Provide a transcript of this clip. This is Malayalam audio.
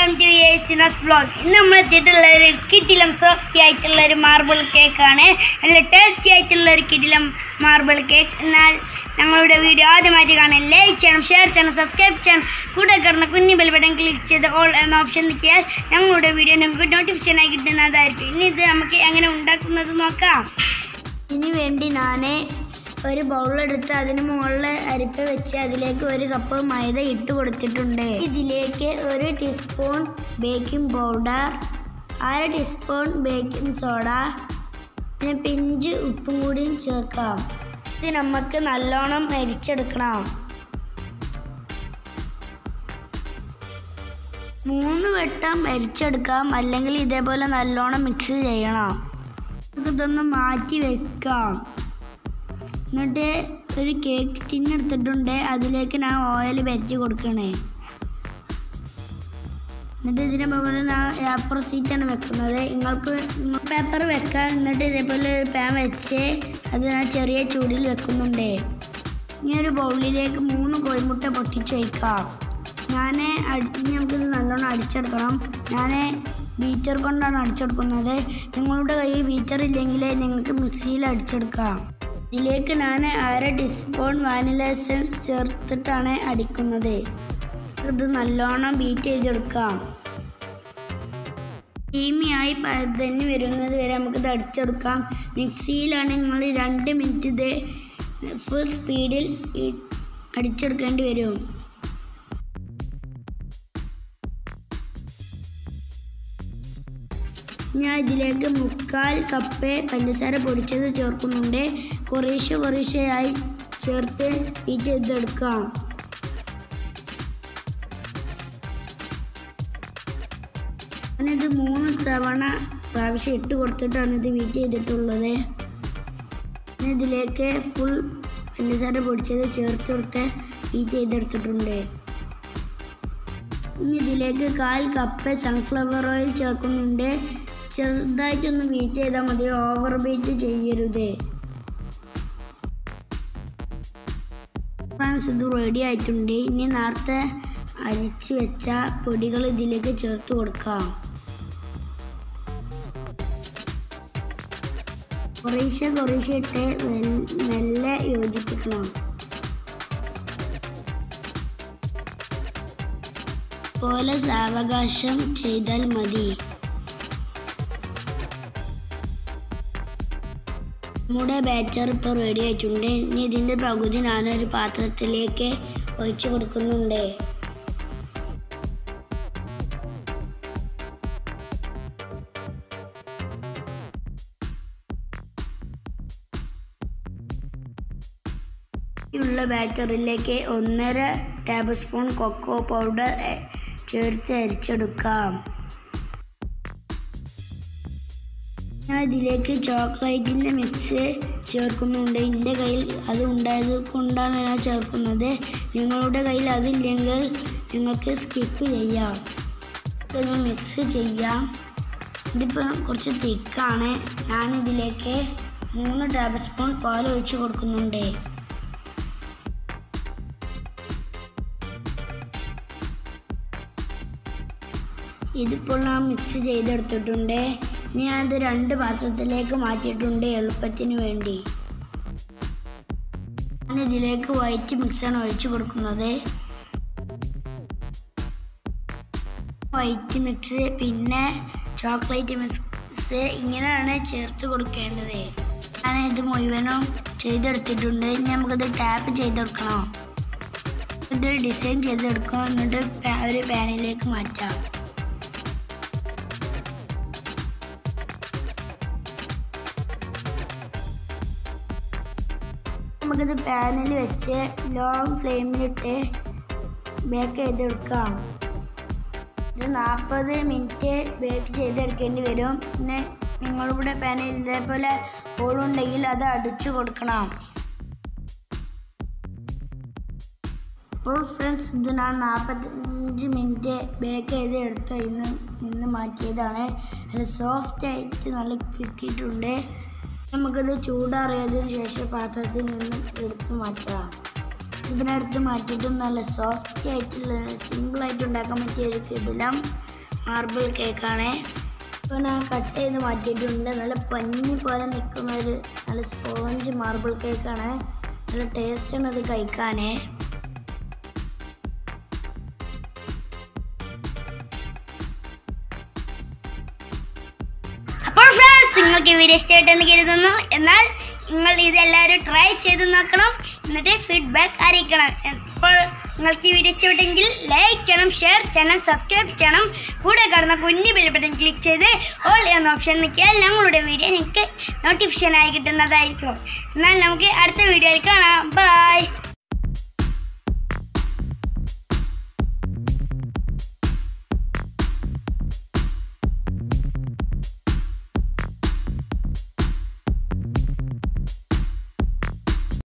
വെൽക്കം ടു ഏസിനസ് വ്ളോഗ് ഇന്ന് നമ്മൾ എത്തിയിട്ടുള്ള ഒരു കിടിലം സോഫ്റ്റി ആയിട്ടുള്ള ഒരു മാർബിൾ കേക്കാണ് നല്ല ടേസ്റ്റി ആയിട്ടുള്ള ഒരു കിടിലം മാർബിൾ കേക്ക് എന്നാൽ ഞങ്ങളുടെ വീഡിയോ ആദ്യമായിട്ട് കാണാൻ ലൈക്ക് ചെയ്യണം ഷെയർ ചെയ്യണം സബ്സ്ക്രൈബ് ചെയ്യണം കൂടെ കിടന്ന കുഞ്ഞു ബെൽ ബട്ടൺ ക്ലിക്ക് ചെയ്ത് ഓൾ എന്ന ഓപ്ഷൻ നിൽക്കിയാൽ ഞങ്ങളുടെ വീഡിയോ നിങ്ങൾക്ക് നോട്ടിഫിക്കേഷനായി കിട്ടുന്നതായിരിക്കും ഇനി ഇത് നമുക്ക് എങ്ങനെ ഉണ്ടാക്കുന്നത് നോക്കാം ഇതിന് വേണ്ടി ഞാൻ ഒരു ബൗളെടുത്ത് അതിന് മുകളിൽ അരിപ്പ വെച്ച് അതിലേക്ക് ഒരു കപ്പ് മൈദ ഇട്ട് കൊടുത്തിട്ടുണ്ട് ഇതിലേക്ക് ഒരു ടീസ്പൂൺ ബേക്കിംഗ് പൗഡർ അര ടീസ്പൂൺ ബേക്കിംഗ് സോഡ പിന്നെ പിഞ്ച് ഉപ്പും കൂടിയും ചേർക്കാം ഇത് നമുക്ക് നല്ലോണം അരിച്ചെടുക്കണം മൂന്ന് വട്ടം അരിച്ചെടുക്കാം അല്ലെങ്കിൽ ഇതേപോലെ നല്ലോണം മിക്സ് ചെയ്യണം നമുക്കിതൊന്ന് മാറ്റി വെക്കാം എന്നിട്ട് ഒരു കേക്ക് ടിൻ എടുത്തിട്ടുണ്ട് അതിലേക്ക് ഞാൻ ഓയിൽ പരത്തി കൊടുക്കണേ എന്നിട്ട് ഇതിന് മുകളിൽ ഞാൻ പേപ്പർ സീറ്റാണ് വെക്കുന്നത് നിങ്ങൾക്ക് പേപ്പർ വെക്കാം എന്നിട്ട് ഇതേപോലെ ഒരു പാൻ വെച്ച് അത് ഞാൻ ചെറിയ ചൂടിൽ വെക്കുന്നുണ്ട് ഇനി ഒരു ബൗളിലേക്ക് മൂന്ന് കോഴിമുട്ട പൊട്ടിച്ച് വയ്ക്കാം ഞാൻ അടി നമുക്കിത് നല്ലോണം അടിച്ചെടുക്കണം ഞാൻ ബീറ്റർ കൊണ്ടാണ് അടിച്ചെടുക്കുന്നത് നിങ്ങളുടെ കയ്യിൽ ബീറ്റർ ഇല്ലെങ്കിൽ നിങ്ങൾക്ക് മിക്സിയിൽ അടിച്ചെടുക്കാം ഇതിലേക്ക് ഞാൻ അര ടീസ്പൂൺ വാനില എസൻസ് ചേർത്തിട്ടാണ് അടിക്കുന്നത് ഇത് നല്ലോണം ബീറ്റ് ചെയ്തെടുക്കാം ക്രീമിയായി പതഞ്ഞ് വരുന്നത് വരെ നമുക്കിത് അടിച്ചെടുക്കാം മിക്സിയിലാണ് നിങ്ങൾ രണ്ട് മിനിറ്റ് ഇത് ഫുൾ സ്പീഡിൽ ഇ- അടിച്ചെടുക്കേണ്ടി വരും ഞാൻ ഇതിലേക്ക് മുക്കാൽ കപ്പ് പഞ്ചസാര പൊടിച്ചത് ചേർക്കുന്നുണ്ട് കുറേശ്ശെ കുറേശ്ശെയായി ചേർത്ത് ബീറ്റ് ചെയ്തെടുക്കാം ഞാനിത് മൂന്ന് തവണ പ്രാവശ്യം ഇട്ട് കൊടുത്തിട്ടാണ് ഇത് ബീറ്റ് ചെയ്തിട്ടുള്ളത് പിന്നെ ഇതിലേക്ക് ഫുൾ പഞ്ചസാര പൊടിച്ചത് ചേർത്ത് കൊടുത്ത് ബീറ്റ് ചെയ്തെടുത്തിട്ടുണ്ട് ഇനി ഇതിലേക്ക് കാൽ കപ്പ് സൺഫ്ലവർ ഓയിൽ ചേർക്കുന്നുണ്ട് ചെറുതായിട്ടൊന്ന് ബീറ്റ് ചെയ്താൽ മതി ഓവർ ബീറ്റ് ചെയ്യരുത് ഫ്രണ്ട്സ് ഇത് റെഡി ആയിട്ടുണ്ട് ഇനി നേരത്തെ അരിച്ച് വെച്ച പൊടികൾ ഇതിലേക്ക് ചേർത്ത് കൊടുക്കാം കുറേശ്ശെ കുറേശ്ശെ ഇട്ട് മെൽ- മെല്ലെ യോജിപ്പിക്കണം പോലെ സാവകാശം ചെയ്താൽ മതി നമ്മുടെ ബാറ്റർ ഇപ്പോൾ റെഡി ആയിട്ടുണ്ട് ഇനി ഇതിൻ്റെ പകുതി ഞാനൊരു പാത്രത്തിലേക്ക് ഒഴിച്ചു കൊടുക്കുന്നുണ്ട് ഉള്ള ബാറ്ററിലേക്ക് ഒന്നര ടേബിൾ സ്പൂൺ കൊക്കോ പൗഡർ എ- ചേർത്ത് അരിച്ചെടുക്കാം ഞാൻ ഇതിലേക്ക് ചോക്ലേറ്റിൻ്റെ മിക്സ് ചേർക്കുന്നുണ്ട് എൻ്റെ കയ്യിൽ അത് ഉണ്ടായത് കൊണ്ടാണ് ഞാൻ ചേർക്കുന്നത് നിങ്ങളുടെ കയ്യിൽ അതില്ലെങ്കിൽ നിങ്ങൾക്ക് സ്കിപ്പ് ചെയ്യാം ഇതൊന്ന് മിക്സ് ചെയ്യാം ഇതിപ്പോൾ കുറച്ച് തിക്കാണ് ഞാനിതിലേക്ക് മൂന്ന് ടേബിൾ സ്പൂൺ പാൽ ഒഴിച്ച് കൊടുക്കുന്നുണ്ട് ഇതിപ്പോൾ ഞാൻ മിക്സ് ചെയ്തെടുത്തിട്ടുണ്ട് ഇനി ഞാനത് രണ്ട് പാത്രത്തിലേക്ക് മാറ്റിയിട്ടുണ്ട് എളുപ്പത്തിന് വേണ്ടി ഞാൻ ഇതിലേക്ക് വൈറ്റ് മിക്സാണ് ഒഴിച്ചു കൊടുക്കുന്നത് വൈറ്റ് മിക്സ് പിന്നെ ചോക്ലേറ്റ് മിക്സ് ഇങ്ങനെയാണ് ചേർത്ത് കൊടുക്കേണ്ടത് ഞാൻ ഇത് മുഴുവനും ചെയ്തെടുത്തിട്ടുണ്ട് ഇനി നമുക്കത് ടാപ്പ് ചെയ്തെടുക്കണം ഇത് ഡിസൈൻ ചെയ്തെടുക്കാം എന്നിട്ട് പാ- ഒരു പാനിലേക്ക് മാറ്റാം നമുക്കിത് പാനിൽ വെച്ച് ലോങ് ഫ്ലെയിമിലിട്ട് ബേക്ക് ചെയ്തെടുക്കാം ഇത് നാൽപ്പത് മിനിറ്റ് ബേക്ക് ചെയ്തെടുക്കേണ്ടി വരും പിന്നെ നിങ്ങളുടെ പാനിൽ ഇതേപോലെ ഹോളുണ്ടെങ്കിൽ അത് അടിച്ചു കൊടുക്കണം അപ്പോൾ ഫ്രണ്ട്സ് ഇത് ഞാൻ നാൽപ്പത്തഞ്ച് മിനിറ്റ് ബേക്ക് ചെയ്ത് എടുത്ത് ഇന്ന് നിന്ന് മാറ്റിയതാണ് നല്ല സോഫ്റ്റ് ആയിട്ട് നല്ല കിട്ടിയിട്ടുണ്ട് നമുക്കിത് ചൂടാറിയതിന് ശേഷം പാത്രത്തിൽ നിന്നും എടുത്ത് മാറ്റാം ഇതിനടുത്ത് മാറ്റിയിട്ട് നല്ല സോഫ്റ്റ് ആയിട്ടുള്ള സിമ്പിളായിട്ട് ഉണ്ടാക്കാൻ പറ്റിയ ഒരു കിടിലം മാർബിൾ കേക്കാണ് ഇപ്പോൾ ഞാൻ കട്ട് ചെയ്ത് മാറ്റിയിട്ടുണ്ട് നല്ല പഞ്ഞി പോലെ നിൽക്കുന്ന ഒരു നല്ല സ്പോഞ്ച് മാർബിൾ കേക്കാണ് നല്ല ടേസ്റ്റാണ് അത് കഴിക്കാനേ അപ്പോൾ ഫ്രണ്ട്സ് നിങ്ങൾക്ക് ഈ വീഡിയോ ഇഷ്ടമായിട്ടെന്ന് കരുതുന്നു എന്നാൽ നിങ്ങൾ ഇതെല്ലാവരും ട്രൈ ചെയ്ത് നോക്കണം എന്നിട്ട് ഫീഡ്ബാക്ക് അറിയിക്കണം അപ്പോൾ നിങ്ങൾക്ക് ഈ വീഡിയോ ഇഷ്ടപ്പെട്ടെങ്കിൽ ലൈക്ക് ചെയ്യണം ഷെയർ ചെയ്യണം സബ്സ്ക്രൈബ് ചെയ്യണം കൂടെ കാണുന്ന കുഞ്ഞു ബെൽ ബട്ടൺ ക്ലിക്ക് ചെയ്ത് ഓൾ എന്ന ഓപ്ഷൻ നിൽക്കിയാൽ ഞങ്ങളുടെ വീഡിയോ നിങ്ങൾക്ക് നോട്ടിഫിക്കേഷൻ ആയി കിട്ടുന്നതായിരിക്കും എന്നാൽ നമുക്ക് അടുത്ത വീഡിയോയിൽ കാണാം ബൈ